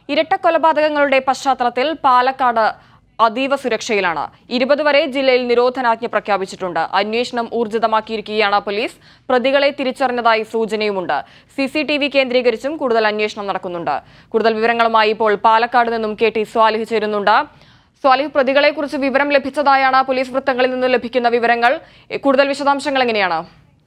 ഇരട്ട കൊലപാതകങ്ങളുടെ പശ്ചാത്തലത്തിൽ പാലക്കാട് അതീവ സുരക്ഷയിലാണ് ഇരുപത് വരെ ജില്ലയിൽ നിരോധനാജ്ഞ പ്രഖ്യാപിച്ചിട്ടുണ്ട് അന്വേഷണം ഊർജിതമാക്കിയിരിക്കുകയാണ് പോലീസ് പ്രതികളെ തിരിച്ചറിഞ്ഞതായി സൂചനയുമുണ്ട് സി സി ടി വി കേന്ദ്രീകരിച്ചും കൂടുതൽ അന്വേഷണം നടക്കുന്നുണ്ട് കൂടുതൽ വിവരങ്ങളുമായി ഇപ്പോൾ പാലക്കാട് നിന്നും കെ ടി സ്വാലിഹ് ചേരുന്നുണ്ട് സ്വാലിഹ് പ്രതികളെക്കുറിച്ച് വിവരം ലഭിച്ചതായാണ് പോലീസ് വൃത്തങ്ങളിൽ നിന്ന് ലഭിക്കുന്ന വിവരങ്ങൾ കൂടുതൽ വിശദാംശങ്ങൾ എങ്ങനെയാണ്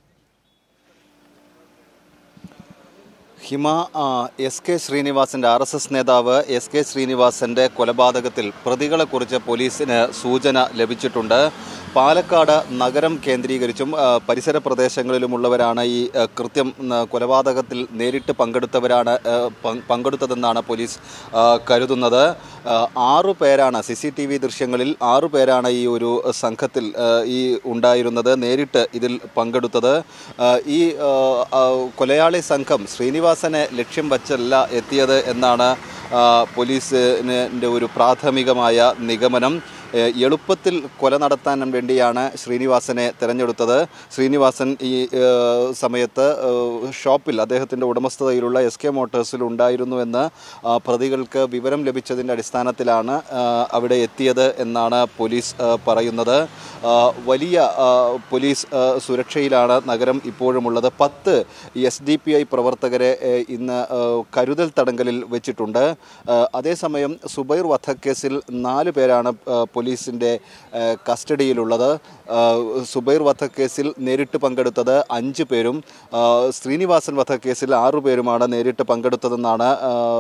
ഹിമ ആ, എസ് കെ ശ്രീനിവാസന്റെ ആർ എസ് എസ് നേതാവ് എസ് കെ ശ്രീനിവാസന്റെ കൊലപാതകത്തിൽ പ്രതികളെക്കുറിച്ച് പോലീസിന് സൂചന ലഭിച്ചിട്ടുണ്ട് പാലക്കാട് നഗരം കേന്ദ്രീകരിച്ചും ആ, പരിസര പ്രദേശങ്ങളിലുമുള്ളവരാണ് ഈ ആ, കൃത്യം ആ, കൊലപാതകത്തിൽ നേരിട്ട് പങ്കെടുത്തവരാണ് ആ, പങ്ക്- പങ്കെടുത്തതെന്നാണ് പോലീസ് ആ, കരുതുന്നത് ആ, ആറു പേരാണ് സി സി ടി വി ദൃശ്യങ്ങളിൽ ആറു പേരാണ് ഈ ഒരു സംഘത്തിൽ ആ, ഈ ഉണ്ടായിരുന്നത് നേരിട്ട് ഇതിൽ പങ്കെടുത്തത് ആ, ഈ ആ, ആ, കൊലയാളി സംഘം ശ്രീനിവാസനെ ലക്ഷ്യം വച്ചല്ല എത്തിയത് എന്നാണ് ആ, പോലീസിൻ്റെ ഒരു പ്രാഥമികമായ നിഗമനം ഏ, എളുപ്പത്തിൽ കൊല നടത്താൻ വേണ്ടിയാണ് ശ്രീനിവാസനെ തിരഞ്ഞെടുത്തത് ശ്രീനിവാസൻ ഈ ഏ, സമയത്ത് ഏ, ഷോപ്പിൽ അദ്ദേഹത്തിൻ്റെ ഉടമസ്ഥതയിലുള്ള എസ് കെ മോട്ടോഴ്സിൽ ഉണ്ടായിരുന്നുവെന്ന് ആ, പ്രതികൾക്ക് വിവരം ലഭിച്ചതിൻ്റെ അടിസ്ഥാനത്തിലാണ് ആ, അവിടെ എത്തിയത് എന്നാണ് പോലീസ് ആ, പറയുന്നത് ആ, വലിയ ആ, പോലീസ് ആ, സുരക്ഷയിലാണ് നഗരം ഇപ്പോഴുമുള്ളത് പത്ത് എസ് ഡി പി ഐ പ്രവർത്തകരെ ഏ, ഇന്ന് ആ, കരുതൽ തടങ്കലിൽ വെച്ചിട്ടുണ്ട് ആ, അതേസമയം സുബൈർ വധക്കേസിൽ നാല് പേരാണ് ആ, പോലീസിൻ്റെ ആ, കസ്റ്റഡിയിലുള്ളത് ആ, സുബൈർ വധക്കേസിൽ നേരിട്ട് പങ്കെടുത്തത് അഞ്ച് പേരും ആ, ശ്രീനിവാസൻ വധക്കേസിൽ ആറു പേരുമാണ് നേരിട്ട് പങ്കെടുത്തതെന്നാണ്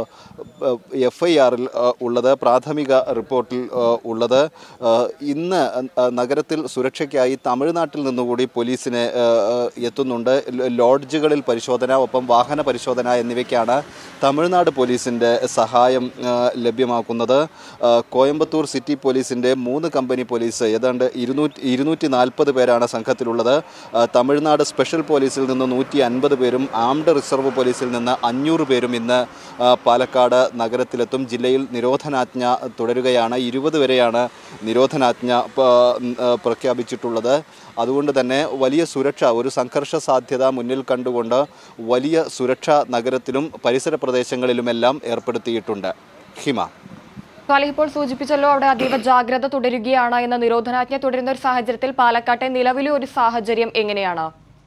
എഫ് ഐ ആറിൽ ഉള്ളത് പ്രാഥമിക റിപ്പോർട്ടിൽ ആ, ഉള്ളത് ആ, ഇന്ന് ആ, നഗരത്തിൽ സുരക്ഷയ്ക്കായി തമിഴ്നാട്ടിൽ നിന്നുകൂടി പോലീസിന് ആ, ആ, എത്തുന്നുണ്ട് ലോ- ലോഡ്ജുകളിൽ പരിശോധന ഒപ്പം വാഹന പരിശോധന എന്നിവയ്ക്കാണ് തമിഴ്നാട് പോലീസിൻ്റെ സഹായം ആ, ലഭ്യമാക്കുന്നത് ആ, കോയമ്പത്തൂർ സിറ്റി പോലീസിൻ്റെ മൂന്ന് കമ്പനി പോലീസ് ഏതാണ്ട് ഇരുന്നൂറ്റി ഇരുന്നൂറ്റി നാൽപ്പത് പേരാണ് സംഘത്തിലുള്ളത് ആ, തമിഴ്നാട് സ്പെഷ്യൽ പോലീസിൽ നിന്ന് നൂറ്റി അൻപത് പേരും ആംഡ് റിസർവ് പോലീസിൽ നിന്ന് അഞ്ഞൂറ് പേരും ഇന്ന് ആ, പാലക്കാട് നഗരത്തിലെത്തും ജില്ലയിൽ നിരോധനാജ്ഞ തുടരുകയാണ് ഇരുപത് വരെയാണ് നിരോധനാജ്ഞ പ- ആ, പ്രഖ്യാപിച്ചിട്ടുള്ളത് അതുകൊണ്ട് തന്നെ വലിയ സുരക്ഷ ഒരു സംഘർഷ സാധ്യത മുന്നിൽ കണ്ടുകൊണ്ട് വലിയ സുരക്ഷ നഗരത്തിലും പരിസര പ്രദേശങ്ങളിലുമെല്ലാം ഏർപ്പെടുത്തിയിട്ടുണ്ട് ഹിമ സ്വാലിഹ് ഇപ്പോൾ സൂചിപ്പിച്ചല്ലോ അവിടെ അതീവ ജാഗ്രത തുടരുകയാണ് എന്ന നിരോധനാജ്ഞ തുടരുന്ന ഒരു സാഹചര്യത്തിൽ പാലക്കാട്ടെ നിലവിലെ ഒരു സാഹചര്യം എങ്ങനെയാണ്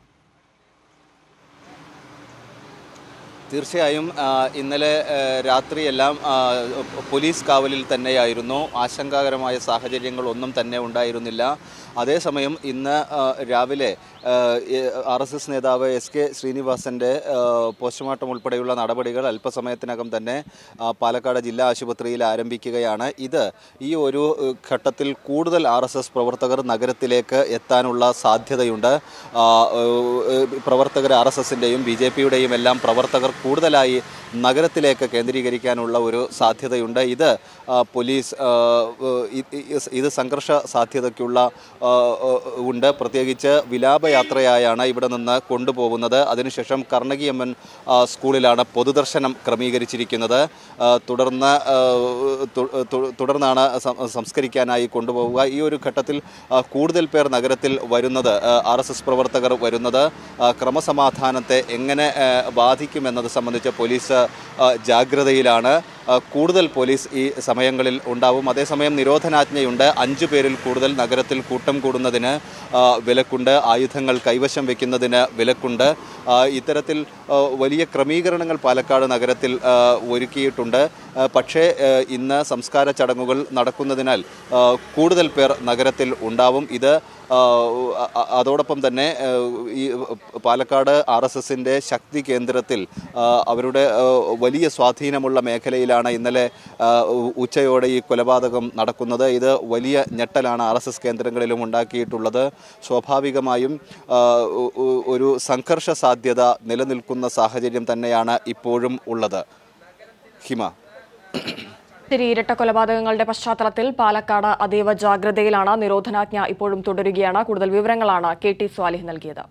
തീർച്ചയായും ആ, ഇന്നലെ ആ, രാത്രിയെല്ലാം ആ, പോലീസ് കാവലിൽ തന്നെയായിരുന്നു ആശങ്കാകരമായ സാഹചര്യങ്ങളൊന്നും തന്നെ ഉണ്ടായിരുന്നില്ല അതേസമയം ഇന്ന് ആ, രാവിലെ ആർ എസ് എസ് നേതാവ് എസ് കെ ശ്രീനിവാസൻ്റെ പോസ്റ്റ്മോർട്ടം ഉൾപ്പെടെയുള്ള നടപടികൾ അല്പസമയത്തിനകം തന്നെ ആ, പാലക്കാട് ജില്ലാ ആശുപത്രിയിൽ ആരംഭിക്കുകയാണ് ഇത് ഈ ഒരു ഏഹ്, ഘട്ടത്തിൽ കൂടുതൽ ആർ എസ് എസ് പ്രവർത്തകർ നഗരത്തിലേക്ക് എത്താനുള്ള സാധ്യതയുണ്ട് ആ, ഏഹ്, പ്രവർത്തകർ ആർ എസ് എസിൻ്റെയും ബി ജെ പിയുടെയും എല്ലാം പ്രവർത്തകർ കൂടുതലായി നഗരത്തിലേക്ക് കേന്ദ്രീകരിക്കാനുള്ള ഒരു സാധ്യതയുണ്ട് ഇത് ആ, പോലീസ് ആ, ഇ- ഇ- ഇത് സംഘർഷ സാധ്യതയ്ക്കുള്ള ആ, ഉണ്ട് പ്രത്യേകിച്ച് വിലാപയാത്രയായാണ് ഇവിടെ നിന്ന് കൊണ്ടുപോകുന്നത് അതിനുശേഷം കർണകിയമ്മൻ ആ, സ്കൂളിലാണ് പൊതുദർശനം ക്രമീകരിച്ചിരിക്കുന്നത് ആ, തുടർന്ന് ആ, തു- തു- തുടർന്നാണ് സം- സംസ്കരിക്കാനായി കൊണ്ടുപോവുക ഈ ഒരു ഘട്ടത്തിൽ ആ, കൂടുതൽ പേർ നഗരത്തിൽ വരുന്നത് ആർ എസ് എസ് പ്രവർത്തകർ വരുന്നത് ആ, ക്രമസമാധാനത്തെ എങ്ങനെ ആ, ബാധിക്കുമെന്നത് സംബന്ധിച്ച് പോലീസ് ആ, ജാഗ്രതയിലാണ് ആ, കൂടുതൽ പോലീസ് ഈ സമയങ്ങളിൽ ഉണ്ടാവും അതേസമയം നിരോധനാജ്ഞയുണ്ട് അഞ്ചു പേരിൽ കൂടുതൽ നഗരത്തിൽ കൂട്ടം കൂടുന്നതിന് ആ, വിലക്കുണ്ട് ആയുധങ്ങൾ കൈവശം വെക്കുന്നതിന് വിലക്കുണ്ട് ആ, ഇത്തരത്തിൽ ആ, വലിയ ക്രമീകരണങ്ങൾ പാലക്കാട് നഗരത്തിൽ ആ, ഒരുക്കിയിട്ടുണ്ട് ആ, പക്ഷേ ആ, ഇന്ന് സംസ്കാര ചടങ്ങുകൾ നടക്കുന്നതിനാൽ ആ, കൂടുതൽ പേർ നഗരത്തിൽ ഉണ്ടാവും ഇത് ആ, അ- അ- അതോടൊപ്പം തന്നെ ആ, ഈ പാലക്കാട് ആർ എസ് എസിൻ്റെ ശക്തി കേന്ദ്രത്തിൽ ആ, അവരുടെ ആ, വലിയ സ്വാധീനമുള്ള മേഖലയിലാണ് ഇന്നലെ ആ, ഉ- ഉച്ചയോടെ ഈ കൊലപാതകം നടക്കുന്നത് ഇത് വലിയ ഞെട്ടലാണ് ആർ എസ് എസ് കേന്ദ്രങ്ങളിലും ഉണ്ടാക്കിയിട്ടുള്ളത് സ്വാഭാവികമായും ആ, ഉ- ഉ- ഒരു സംഘർഷ സാധ്യത നിലനിൽക്കുന്ന സാഹചര്യം തന്നെയാണ് ഇപ്പോഴും ഉള്ളത് ഹിമ ശരി ഇരട്ട കൊലപാതകങ്ങളുടെ പശ്ചാത്തലത്തിൽ പാലക്കാട് അതീവ ജാഗ്രതയിലാണ് നിരോധനാജ്ഞ ഇപ്പോഴും തുടരുകയാണ് കൂടുതൽ വിവരങ്ങളാണ് കെ ടി സ്വാലിഹ് നൽകിയത്